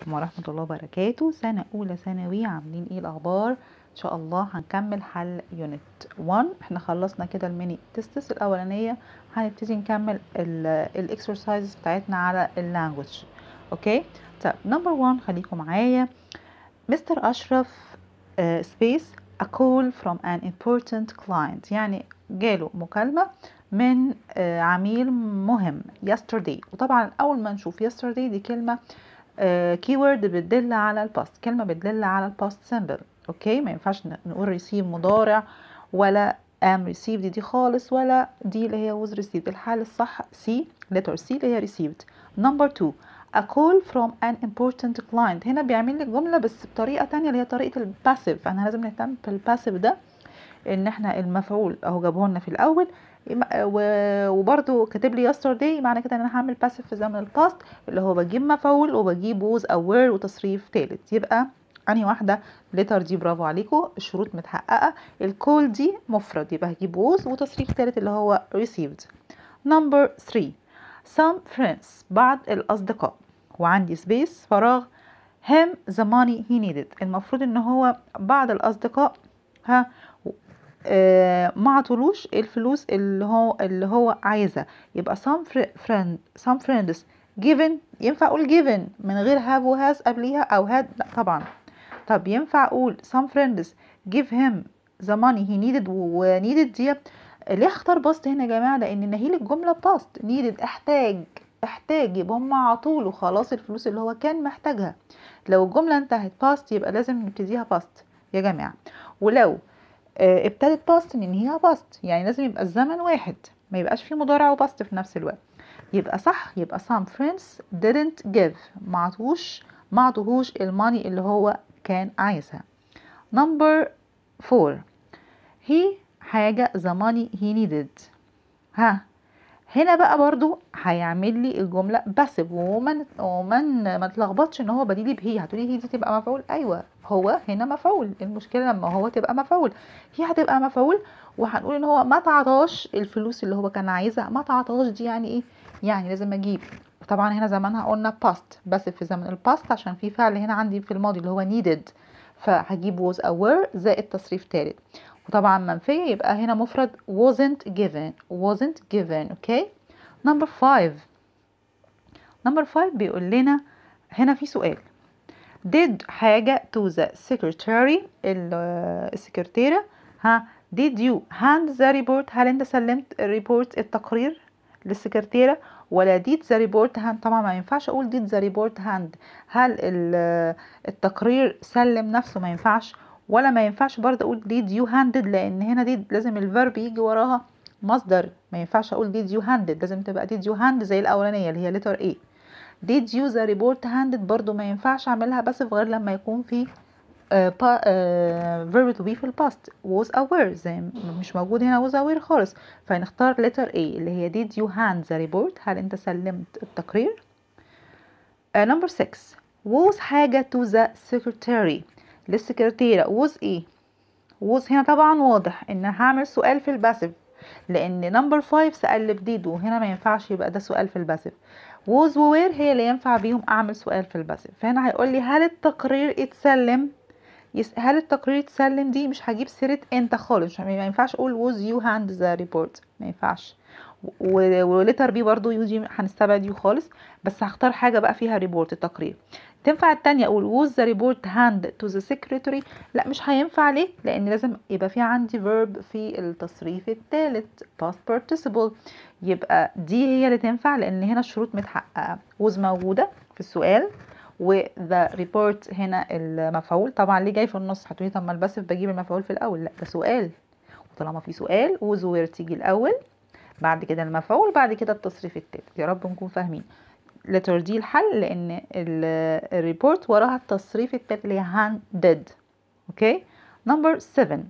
عليكم ورحمة الله وبركاته سنة أولى ثانوي عاملين ايه الأخبار إن شاء الله هنكمل حل يونت 1 احنا خلصنا كده الميني تيستس الأولانية هنبتدي نكمل الاكسرسايزز بتاعتنا على اللانجوج اوكي طب نمبر 1 خليكم معايا مستر أشرف سبيس a call from an important client يعني جاله مكالمة من آه، عميل مهم yesterday وطبعا أول ما نشوف yesterday دي كلمة كيورد بتدل على الباست كلمة بتدل على الباست سيمبل اوكي ما ينفعش ن- نقول ريسيف مضارع ولا am received دي خالص ولا دي اللي هي was received الحال الصح C letter C اللي هي received number two a call from an important client هنا بيعمل لي الجملة بس بطريقة تانية اللي هي طريقة الباسيف فاحنا لازم نهتم بالباسيف ده ان احنا المفعول اهو جابه لنا في الاول و- وبرده كاتب لي yesterday معنى كده ان انا هعمل باسيف في زمن الباست اللي هو بجيب مفعول وبجيب was او were وتصريف تالت يبقى انهي واحده لتر دي برافو عليكم الشروط متحققه الكول دي مفرد يبقى هجيب was وتصريف تالت اللي هو received number 3 some friends بعض الاصدقاء وعندي سبيس فراغ him the money he needed المفروض ان هو بعض الاصدقاء ها آه، ما عطولوش الفلوس اللي هو اللي هو عايزها يبقى some fri- friend some friends given ينفع اقول given من غير have و has قبليها او had لا طبعا طب ينفع اقول some friends give him the money he needed و و needed دي ليه اختار باست هنا يا جماعه لان نهيل الجمله باست needed احتاج احتاج يبقى هم عطوله خلاص الفلوس اللي هو كان محتاجها لو الجمله انتهت باست يبقى لازم نبتديها باست يا جماعه ولو آه، ابتدت باست ننهيها باست يعني لازم يبقى الزمن واحد ما يبقاش فيه مضارع وباست في نفس الوقت يبقى صح يبقى some friends didn't give ما عطوش ما عطوهوش الماني اللي هو كان عايزها number four he حاجة the money he needed ها هنا بقى برضو هيعمل لي الجملة باسف ومن ومن ما تلخبطش ان هو بديلي بهي هتقولي هي دي تبقى مفعول ايوه هو هنا مفعول المشكلة لما هو تبقى مفعول هي هتبقى مفعول وهنقول ان هو ما تعطاش الفلوس اللي هو كان عايزها ما تعطاش دي يعني ايه يعني لازم اجيب طبعا هنا زمانها قلنا past بس في زمن الباست عشان في فعل هنا عندي في الماضي اللي هو needed فهجيب was او were زائد تصريف تالت وطبعا منفية يبقى هنا مفرد wasn't given wasn't given اوكي نمبر 5 نمبر 5 بيقول لنا هنا في سؤال did حاجة to the secretary ال- السكرتيرة ها did you hand the report هل انت سلمت الريبورت التقرير للسكرتيرة ولا did the report hand طبعا ما ينفعش اقول did the report hand هل ال- التقرير سلم نفسه ما ينفعش ولا ما ينفعش برضه اقول did you handed لان هنا did لازم الفيرب يجي وراها مصدر ما ينفعش اقول did you handed لازم تبقى did you hand زي الاولانية اللي هي letter A did you the report handed برضو ما ينفعش اعملها بس غير لما يكون في آه با آه verb to be في الباست was aware زي م- مش موجود هنا was aware خالص فنختار letter A اللي هي did you hand the report هل انت سلمت التقرير آه number 6 was حاجة to the secretary للسكرتيرة was ايه was هنا طبعا واضح ان هعمل سؤال في الباسف لان نمبر 5 سأل بديد وهنا ما ينفعش يبقى ده سؤال في الباسف was ووير هي اللي ينفع بيهم اعمل سؤال في الباسف فهنا هيقول لي هل التقرير اتسلم يس هل التقرير اتسلم دي مش هجيب سيرة انت خالص مش- ما ينفعش اقول was you hand the report ما ينفعش و- ولتر بي برضو يو دي هنستبعد يو خالص بس هختار حاجة بقى فيها ريبورت التقرير تنفع التانية اقول was the report hand to the secretary لا مش هينفع ليه لان لازم يبقى في عندي verb في التصريف الثالث past participle يبقى دي هي اللي تنفع لان هنا الشروط متحققة was موجودة في السؤال و the report هنا المفعول طبعا ليه جاي في النص هتقولي طب ما الباسف بجيب المفعول في الاول لا ده سؤال وطالما في سؤال was where تيجي الاول بعد كده المفعول بعد كده التصريف التالت يا رب نكون فاهمين letter دي الحل لان ال- الريبورت وراها التصريف التالت اللي هي handed اوكي number 7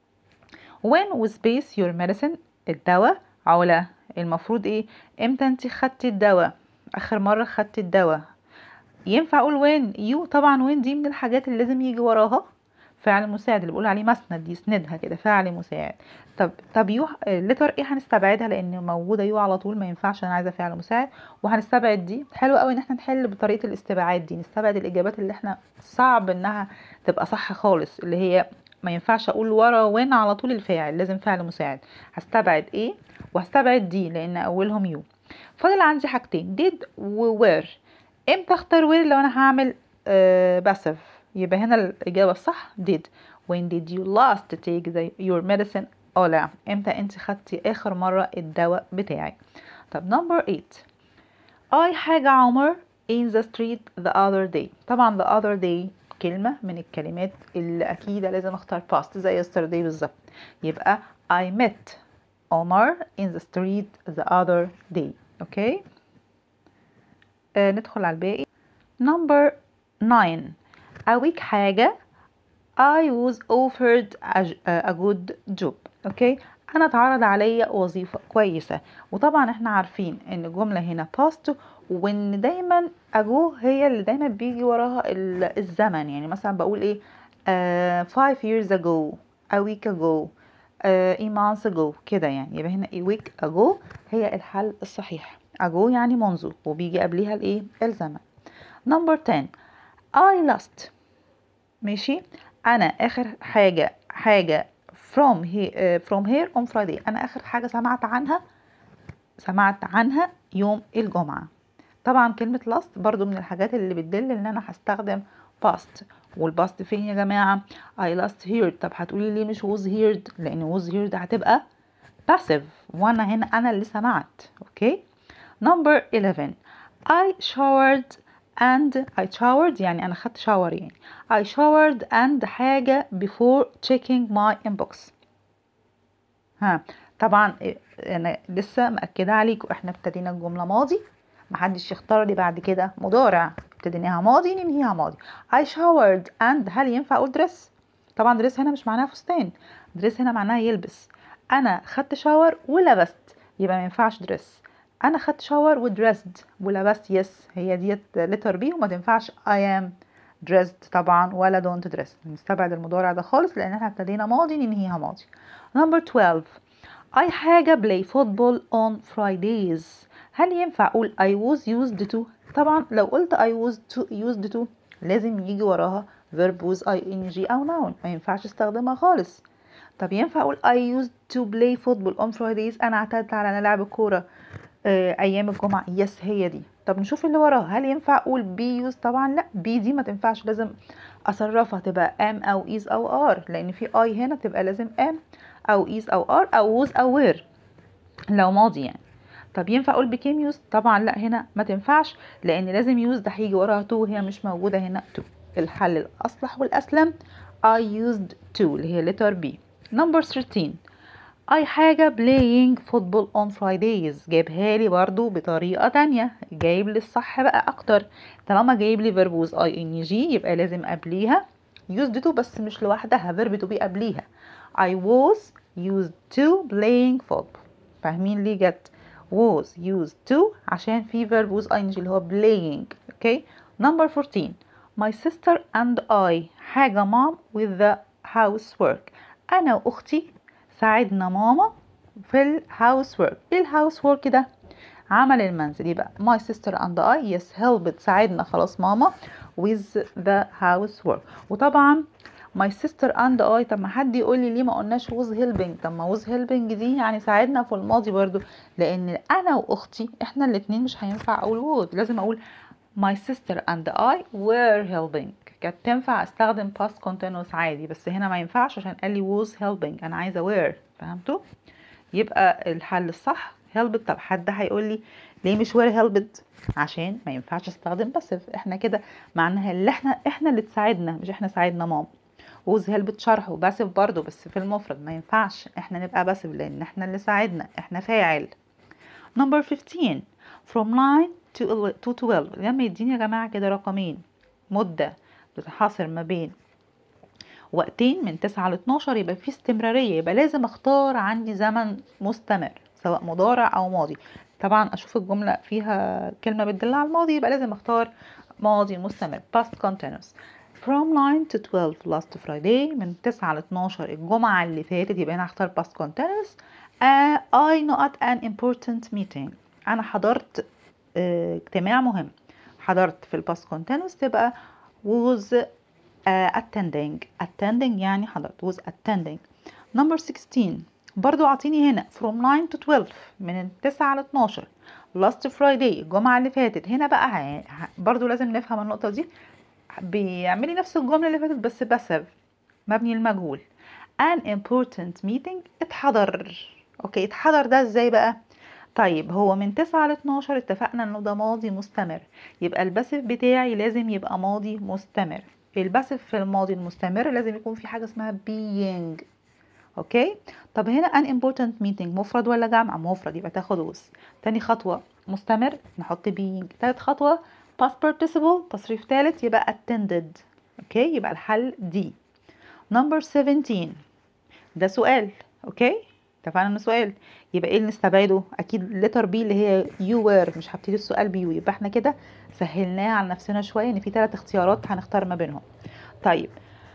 when was space your medicine الدواء علا المفروض ايه امتى انت خدتي الدواء اخر مرة خدتي الدواء ينفع اقول وين يو طبعا وين دي من الحاجات اللي لازم يجي وراها فعل مساعد اللي بيقول عليه مسند يسندها كده فعل مساعد طب طب يو اللتر ايه هنستبعدها لان موجوده يو على طول ما ينفعش انا عايزه فعل مساعد وهنستبعد دي حلو قوي ان احنا نحل بطريقه الاستبعاد دي نستبعد الاجابات اللي احنا صعب انها تبقى صح خالص اللي هي ما ينفعش اقول ورا وين على طول الفاعل لازم فعل مساعد هستبعد ايه وهستبعد دي لان اولهم يو فاضل عندي حاجتين did و were امتى اختار were لو انا هعمل آه باسف يبقى هنا الاجابه الصح did when did you last take the, your medicine اه لا امتى انت خدتي اخر مره الدواء بتاعك طب number 8 I حاجه عمر in the street the other day طبعا the other day كلمة من الكلمات اللي أكيد لازم أختار past زي yesterday بالظبط يبقى I met Omar in the street the other day أوكي آه ندخل على الباقي number 9 أويك حاجة I was offered a, a good job أوكي أنا اتعرض عليا وظيفة كويسة وطبعا احنا عارفين ان الجملة هنا past وان دايما اجو هي اللي دايما بيجي وراها الزمن يعني مثلا بقول ايه uh, five years ago a week ago uh, a month ago كده يعني يبقى هنا a week ago هي الحل الصحيح ago يعني منذ وبيجي قبليها الايه الزمن number 10 I lost ماشي انا اخر حاجة حاجة from here uh, from here on Friday انا اخر حاجة سمعت عنها سمعت عنها يوم الجمعة طبعا كلمة last برضو من الحاجات اللي بتدل ان انا هستخدم past والباست فين يا جماعة I last heard طب هتقولي ليه مش was heard لان was heard هتبقى passive وانا هنا انا اللي سمعت اوكي number 11 I showered and I showered يعني انا خدت شاور يعني I showered and حاجة before checking my inbox ها طبعا انا لسه مأكدة عليكم احنا ابتدينا الجملة ماضي محدش يختار لي بعد كده مضارع ابتديناها ماضي ننهيها ماضي I showered and هل ينفع اقول دريس طبعا دريس هنا مش معناها فستان دريس هنا معناها يلبس انا خدت شاور ولبست يبقى ما ينفعش دريس انا خدت شاور ودريسد ولبست يس هي ديت لتر بي وما تنفعش I am dressed طبعا ولا don't dress نستبعد المضارع ده خالص لان احنا ابتدينا ماضي ننهيها ماضي number 12 I حاجة play football on Fridays هل ينفع اقول I was used to طبعا لو قلت I was to used to لازم يجي وراها verb was ing او noun ما ينفعش استخدمها خالص طب ينفع اقول I used to play football on Fridays انا اعتدت على انا لعب الكوره آه ايام الجمعه يس هي دي طب نشوف اللي وراها هل ينفع اقول be used طبعا لا be دي ما تنفعش لازم اصرفها تبقى am او is او are لان في I هنا تبقى لازم am او is او are او was او were لو ماضي يعني طب ينفع اقول became used طبعا لا هنا ما تنفعش لان لازم used هيجي وراها to وهي مش موجوده هنا to الحل الاصلح والاسلم I used to اللي هي letter B number 13 I حاجة playing football on Fridays جايبها لي برضو بطريقة تانية جايب لي الصح بقى أكتر طالما جايب لي verb was ing يبقى لازم قبليها used to بس مش لوحدها verb to be قبليها I was used to playing football فاهمين ليه جت was used to عشان في verb was ing اللي هو playing اوكي okay. number 14 my sister and I حاجة mom with the housework أنا وأختي ساعدنا ماما في الهاوس ورك ايه الهاوس ورك ده عمل المنزل يبقى my sister and I yes helped ساعدنا خلاص ماما with the housework وطبعا my sister and I طب ما حد يقول لي ليه ما قلناش was helping طب ما was helping دي يعني ساعدنا في الماضي برضو لان انا واختي احنا الاتنين مش هينفع اقول was لازم اقول my sister and I were helping كانت تنفع استخدم past continuous عادي بس هنا ما ينفعش عشان قال لي was helping انا عايزه were فهمتوا يبقى الحل الصح helped طب حد هيقول لي ليه مش were helped عشان ما ينفعش استخدم passive احنا كده معناها اللي احنا احنا اللي تساعدنا مش احنا ساعدنا ماما was helped شرح وباسف برضو بس في المفرد ما ينفعش احنا نبقى باسف لان احنا اللي ساعدنا احنا فاعل number 15 from 9 to 12 لما يديني يا جماعه كده رقمين مده بتنحصر ما بين وقتين من 9 ل 12 يبقى في استمرارية يبقى لازم اختار عندي زمن مستمر سواء مضارع او ماضي طبعا اشوف الجملة فيها كلمة بتدل على الماضي يبقى لازم اختار ماضي مستمر past continuous from 9 to 12 last Friday من 9 ل 12 الجمعة اللي فاتت يبقى هنا هختار past continuous uh, I not an important meeting أنا حضرت uh, اجتماع مهم حضرت في الباست continuous تبقى was uh, attending attending يعني حضرت was attending number 16 برضو اعطيني هنا from 9 to 12 من 9 ل 12 last Friday الجمعة اللي فاتت هنا بقى برضو لازم نفهم النقطة دي بيعملي نفس الجملة اللي فاتت بس بسف مبني المجهول an important meeting اتحضر اوكي اتحضر ده ازاي بقى طيب هو من 9 ل 12 اتفقنا انه ده ماضي مستمر يبقى الباسف بتاعي لازم يبقى ماضي مستمر الباسف في الماضي المستمر لازم يكون في حاجة اسمها being اوكي طب هنا an important meeting مفرد ولا جمع مفرد يبقى تاخد was تاني خطوة مستمر نحط being تالت خطوة past participle تصريف تالت يبقى attended اوكي يبقى الحل دي number 17 ده سؤال اوكي اتفقنا انه سؤال يبقى ايه اللي نستبعده اكيد letter B اللي هي you were مش هبتدي السؤال بيو يبقى احنا كده سهلناها على نفسنا شويه ان في ثلاث اختيارات هنختار ما بينهم طيب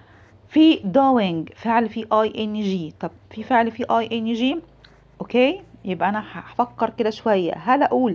في doing فعل فيه ing طب في فعل فيه ing اوكي يبقى انا هفكر كده شويه هل اقول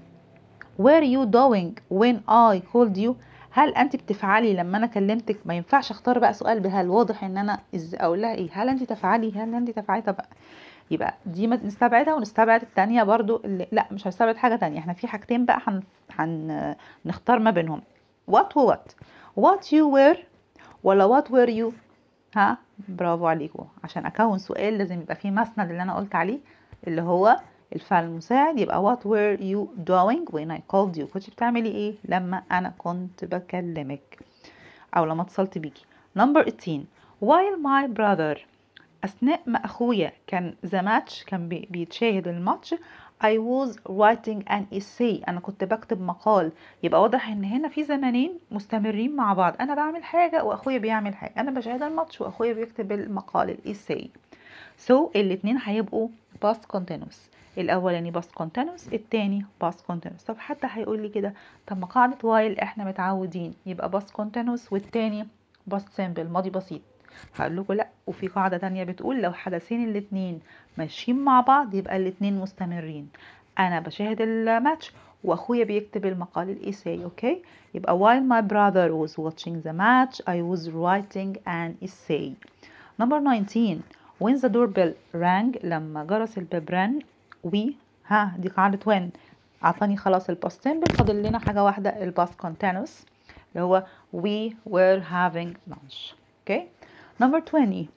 were you doing when I called you هل انت بتفعلي لما انا كلمتك ما ينفعش اختار بقى سؤال بهل واضح ان انا إز اقول لها ايه هل انت تفعلي هل انت تفعلي طب يبقى دي نستبعدها ونستبعد التانية برضو اللي لا مش هنستبعد حاجة تانية احنا في حاجتين بقى هن... هن... نختار ما بينهم what و what what you were ولا what were you ها برافو عليكم عشان اكون سؤال لازم يبقى فيه مسند اللي انا قلت عليه اللي هو الفعل المساعد يبقى what were you doing when I called you كنت بتعملي ايه لما انا كنت بكلمك او لما اتصلت بيكي number 18 while my brother اثناء ما اخويا كان ذا ماتش كان بي بيتشاهد الماتش I was writing an essay أنا كنت بكتب مقال يبقى واضح إن هنا في زمانين مستمرين مع بعض أنا بعمل حاجة وأخويا بيعمل حاجة أنا بشاهد الماتش وأخويا بيكتب المقال الإيساي so الاتنين هيبقوا past continuous الأولاني past continuous التاني past continuous طب حتى هيقول لي كده طب ما قاعدة while إحنا متعودين يبقى past continuous والتاني past simple ماضي بسيط هقول لكم لا وفي قاعدة تانية بتقول لو حدثين الاتنين ماشيين مع بعض يبقى الاتنين مستمرين انا بشاهد الماتش واخويا بيكتب المقال الايساي اوكي يبقى while my brother was watching the match I was writing an essay number 19 when the doorbell rang لما جرس الباب رن we ها دي قاعدة when عطاني خلاص الباست سيمبل فاضل لنا حاجة واحدة الباست continuous اللي هو we were having lunch اوكي number 20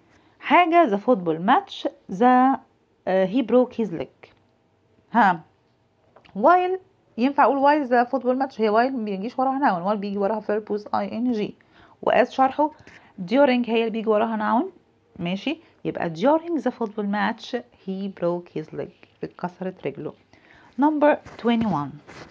حاجة the football match the uh, he broke his leg ها while ينفع اقول while the football match هي while بيجيش وراها noun while بيجي وراها verb with ing وas شرحه during هي اللي بيجي وراها noun ماشي يبقى during the football match he broke his leg اتكسرت رجله number 21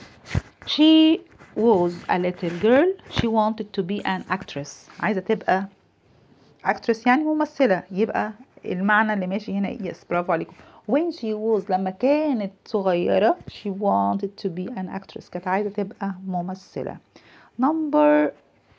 she was a little girl she wanted to be an actress عايزة تبقى actress يعني ممثلة يبقى المعنى اللي ماشي هنا يس برافو عليكم when she was لما كانت صغيرة she wanted to be an actress كانت عايزة تبقى ممثلة number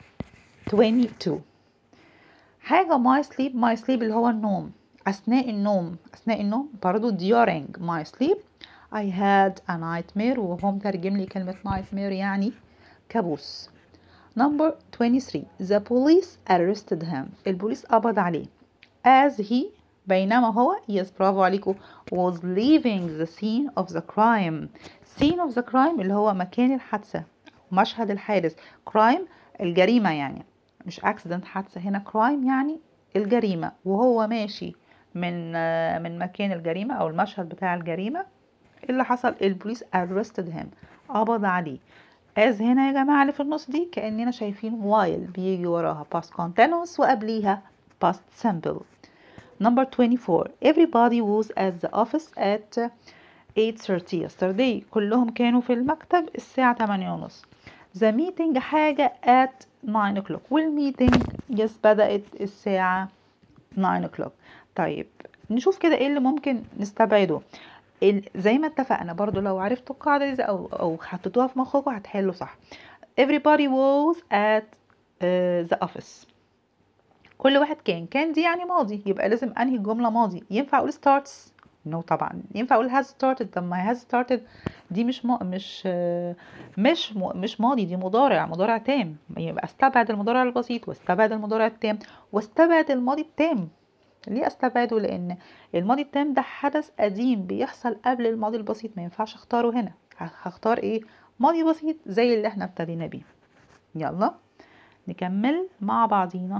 22 حاجة my sleep my sleep اللي هو النوم أثناء النوم أثناء النوم برضو during my sleep I had a nightmare وهو مترجم لي كلمة nightmare يعني كابوس Number 23 The police arrested him البوليس قبض عليه as he بينما هو yes برافو عليكم was leaving the scene of the crime scene of the crime اللي هو مكان الحادثة مشهد الحادث crime الجريمة يعني مش accident حادثة هنا crime يعني الجريمة وهو ماشي من من مكان الجريمة أو المشهد بتاع الجريمة اللي حصل البوليس arrested him قبض عليه as هنا يا جماعة اللي في النص دي كأننا شايفين while بيجي وراها past continuous وقبليها past simple number 24 everybody was at the office at 8:30 yesterday كلهم كانوا في المكتب الساعة 8 ونص the meeting حاجة at 9 o'clock والميتنج yes بدأت الساعة 9 o'clock طيب نشوف كده ايه اللي ممكن نستبعده زي ما اتفقنا برضو لو عرفتوا القاعدة دي او او حطيتوها في مخكم هتحلوا صح everybody was at uh, the office كل واحد كان كان دي يعني ماضي يبقى لازم انهي الجمله ماضي ينفع اقول starts نو no طبعا ينفع اقول has started طب ما has started دي مش ما مش آه، مش م- مش ماضي دي مضارع مضارع تام يبقى استبعد المضارع البسيط واستبعد المضارع التام واستبعد الماضي التام ليه استبعده لان الماضي التام ده حدث قديم بيحصل قبل الماضي البسيط ما ينفعش اختاره هنا ه- هختار ايه ماضي بسيط زي اللي احنا ابتدينا بيه يلا نكمل مع بعضينا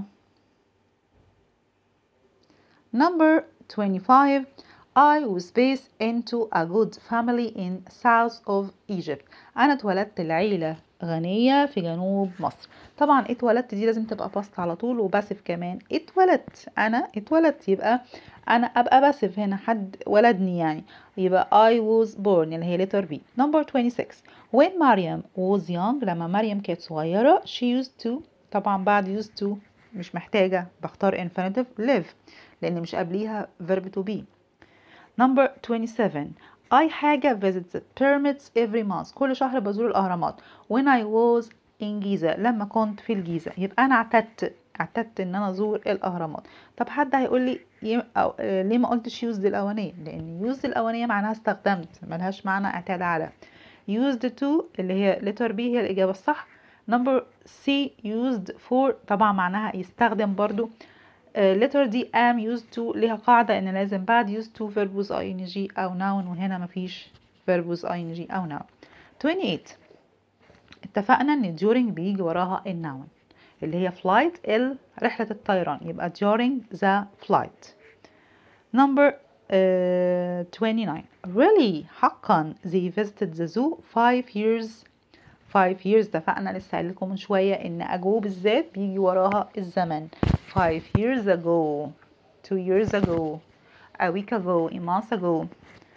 Number 25 I was based into a good family in south of Egypt أنا اتولدت لعيلة غنية في جنوب مصر طبعا اتولدت دي لازم تبقى باست على طول وباسف كمان اتولدت أنا اتولدت يبقى أنا أبقى باسف هنا حد ولدني يعني يبقى I was born اللي هي letter B number 26 when Mariam was young لما مريم كانت صغيرة she used to طبعا بعد used to مش محتاجة بختار infinitive live لأن مش قبليها verb to be number 27 I حاجة visit the pyramids every month كل شهر بزور الأهرامات when I was in جيزة لما كنت في الجيزة يبقى أنا اعتدت اعتدت إن أنا أزور الأهرامات طب حد هيقول لي ي- أو آه، ليه ما قلتش used الأولانية لأن used الأولانية معناها استخدمت ملهاش معنى اعتاد على used to اللي هي letter B هي الإجابة الصح number C used for طبعا معناها يستخدم برضو آه، letter D am used to ليها قاعدة إن لازم بعد used to verb with ing أو noun وهنا مفيش verb with ing أو noun 28 اتفقنا إن during بيجي وراها النون اللي هي flight ال رحلة الطيران يبقى during the flight number uh, 29 really حقا they visited the zoo five years five years اتفقنا لسه قايل لكم من شوية إن ago بالذات بيجي وراها الزمن five years ago two years ago a week ago a month ago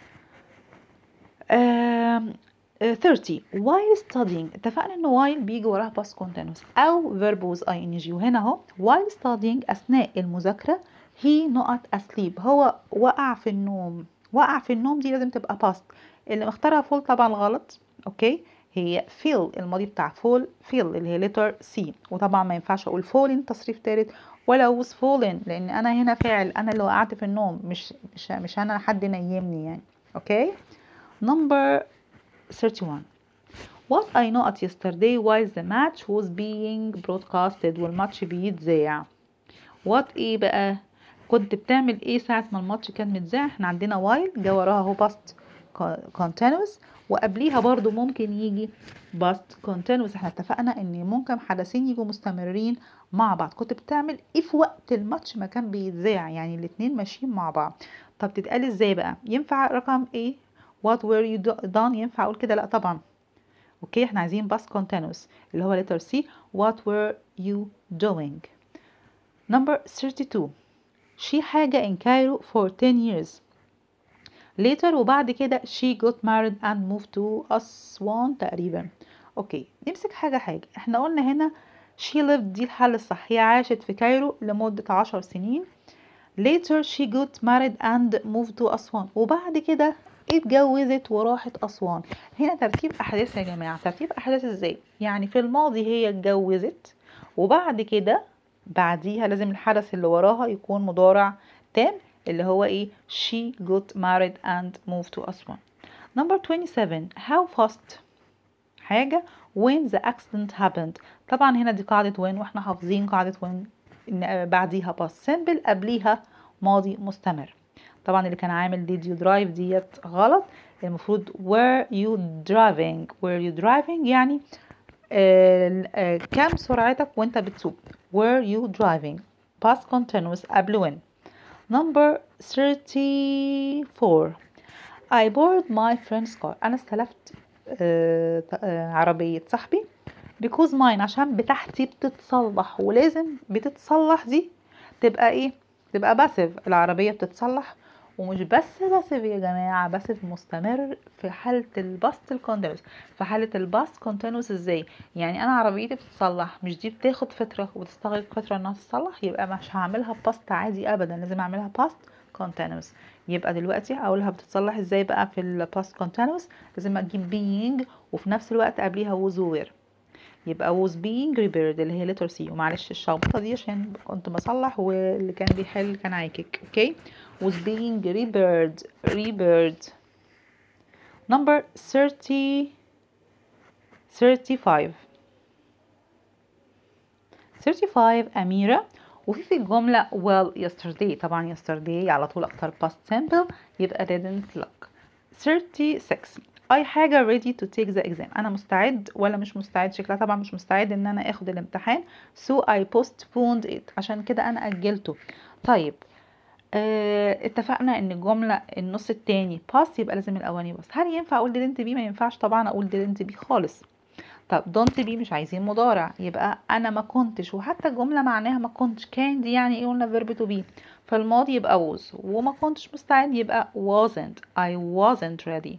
um, uh, 30 while studying اتفقنا ان while بيجي وراها past continuous او verb with ing وهنا اهو while studying اثناء المذاكرة he not asleep هو وقع في النوم وقع في النوم دي لازم تبقى past اللي مختارها فول طبعا غلط اوكي هي feel الماضي بتاع فول feel اللي هي letter C وطبعا ما ينفعش اقول falling تصريف تالت ولا was fallen لان انا هنا فاعل انا اللي وقعت في النوم مش مش مش انا حد نيمني يعني اوكي number 31 What I noticed yesterday was the match was being broadcasted والماتش بيتذاع What ايه بقى كنت بتعمل ايه ساعة ما الماتش كان متذاع احنا عندنا while جا وراها هو past continuous وقبليها برضو ممكن يجي past continuous احنا اتفقنا ان ممكن حدثين يجوا مستمرين مع بعض كنت بتعمل ايه في وقت الماتش ما كان بيتذاع يعني الاتنين ماشيين مع بعض طب تتقال ازاي بقى ينفع رقم ايه what were you do- done ينفع اقول كده لا طبعا اوكي احنا عايزين past continuous اللي هو letter C what were you doing number 32 she حاجة in Cairo for 10 years later وبعد كده she got married and moved to أسوان تقريبا اوكي نمسك حاجة حاجة احنا قلنا هنا she lived دي الحل الصح هي عاشت في كايرو لمدة عشر سنين later she got married and moved to أسوان وبعد كده اتجوزت وراحت أسوان هنا ترتيب أحداث يا جماعة ترتيب أحداث ازاي يعني في الماضي هي اتجوزت وبعد كده بعديها لازم الحدث اللي وراها يكون مضارع تام اللي هو ايه she got married and moved to أسوان number 27 how fast حاجة when the accident happened طبعا هنا دي قاعدة when واحنا حافظين قاعدة when إن بعديها past simple قبليها ماضي مستمر طبعا اللي كان عامل did you drive ديت غلط المفروض were you driving were you driving يعني آه آه كم سرعتك وانت بتسوق were you driving past continuous قبل when number 34 I borrowed my friend's car أنا استلفت آه آه عربية صاحبي because mine عشان بتاعتي بتتصلح ولازم بتتصلح دي تبقى ايه تبقى باسف العربية بتتصلح ومش بس باسف يا جماعة باسف مستمر في حالة الباست الكونتينوس في حالة الباست كونتينوس ازاي يعني انا عربيتي بتتصلح مش دي بتاخد فترة وتستغرق فترة انها تتصلح يبقى مش هعملها باست عادي ابدا لازم اعملها باست كونتينوس يبقى دلوقتي اقولها بتتصلح ازاي بقى في الباست كونتينوس لازم اجيب being وفي نفس الوقت قبليها was were يبقى was being repaired اللي هي letter C ومعلش الشخبطة دي عشان كنت بصلح واللي كان بيحل كان عاكك اوكي was being repaired repaired number 30 35 35 أميرة وفي في الجملة well yesterday طبعا yesterday على طول أكتر past simple يبقى didn't look 36 أي حاجة ready to take the exam أنا مستعد ولا مش مستعد شكلها طبعا مش مستعد إن أنا أخد الامتحان so I postponed it عشان كده أنا أجلته طيب اه اتفقنا ان الجملة النص التاني past يبقى لازم الاولاني بس هل ينفع اقول didn't be ما ينفعش طبعا اقول didn't be خالص طب don't be مش عايزين مضارع يبقى انا ما كنتش وحتى الجملة معناها ما كنتش كان دي يعني ايه قلنا verb to be فالماضي يبقى was وما كنتش مستعد يبقى wasn't I wasn't ready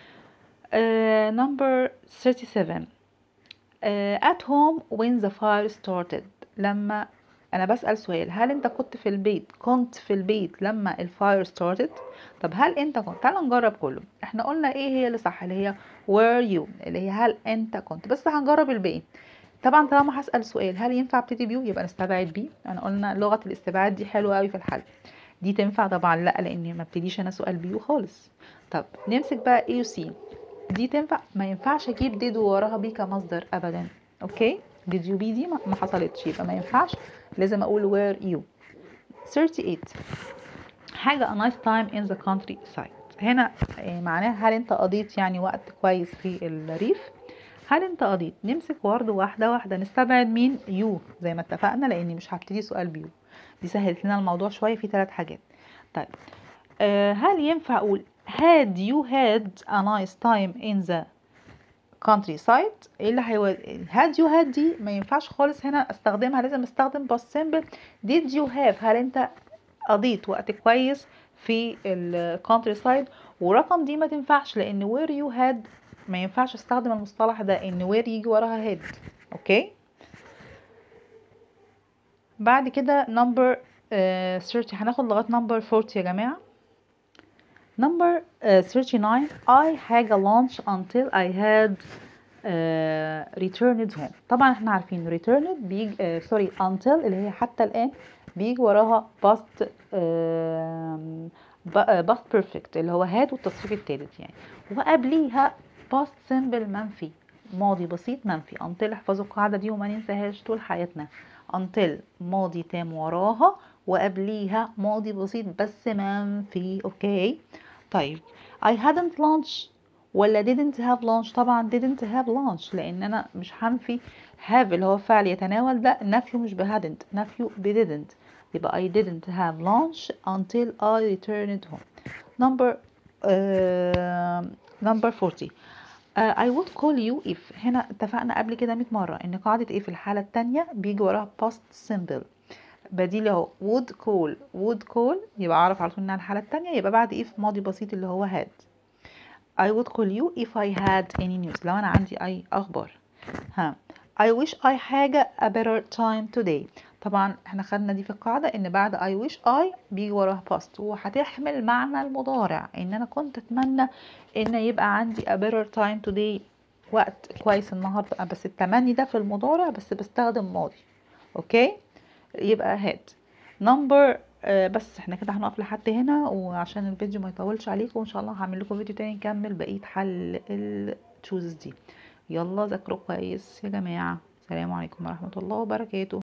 uh, number 37 uh, at home when the fire started لما انا بسأل سؤال هل انت كنت في البيت كنت في البيت لما الفاير ستارتد طب هل انت كنت تعال نجرب كله احنا قلنا ايه هي اللي صح اللي هي were you اللي هي هل انت كنت بس هنجرب الباقي طبعا طالما هسأل سؤال هل ينفع ابتدي بيو يبقى نستبعد بيه انا قلنا لغة الاستبعاد دي حلوة قوي في الحل دي تنفع طبعا لا لان ما ابتديش انا سؤال بيو خالص طب نمسك بقى اي وسي دي تنفع ما ينفعش اجيب ديد وراها بي كمصدر ابدا اوكي did you be دي ما حصلتش يبقى ما ينفعش لازم اقول where you 38 حاجة a nice time in the countryside هنا معناها هل انت قضيت يعني وقت كويس في الريف هل انت قضيت نمسك برضه واحدة واحدة نستبعد مين يو زي ما اتفقنا لاني مش هبتدي سؤال بيو دي سهلت لنا الموضوع شوية في ثلاث حاجات طيب آه هل ينفع اقول had you had a nice time in the country side ايه اللي هيو had you had دي ما ينفعش خالص هنا استخدمها لازم استخدم past simple did you have هل انت قضيت وقت كويس في ال country side ورقم دي ما تنفعش لان where you had ما ينفعش استخدم المصطلح ده ان where يجي وراها had اوكي بعد كده number uh, 30 هناخد لغايه number 40 يا جماعه number uh, 39 I حاجة launch until I had uh, returned home طبعا احنا عارفين returned بيجي uh, sorry until اللي هي حتى الآن بيجي وراها past uh, past perfect اللي هو had والتصريف الثالث يعني وقبليها past simple منفي ماضي بسيط منفي until احفظوا القاعدة دي وما ننساهاش طول حياتنا until ماضي تام وراها وقبليها ماضي بسيط بس منفي اوكي طيب I hadn't lunch ولا didn't have lunch طبعا didn't have lunch لان انا مش هنفي have اللي هو فعل يتناول ده نفيه مش ب hadn't نفيه ب didn't يبقى I didn't have lunch until I returned home number uh, number 40 uh, I would call you if هنا اتفقنا قبل كده 100 مرة ان قاعدة ايه في الحالة التانية بيجي وراها past simple بديل اهو would call would call يبقى اعرف على طول انها الحالة التانية يبقى بعد ايه في ماضي بسيط اللي هو had I would call you if I had any news لو انا عندي اي اخبار ها I wish I حاجة a better time today طبعا احنا خدنا دي في القاعدة ان بعد I wish I بيجي وراها past وهتحمل معنى المضارع ان انا كنت اتمنى ان يبقى عندي a better time today وقت كويس النهاردة بس التمني ده في المضارع بس بستخدم ماضي اوكي يبقى had number آه بس احنا كده هنقف لحد هنا وعشان الفيديو ما يطولش عليكم ان شاء الله هعمل لكم فيديو تاني نكمل بقية حل التشوزز دي يلا ذاكروا كويس يا جماعة السلام عليكم ورحمة الله وبركاته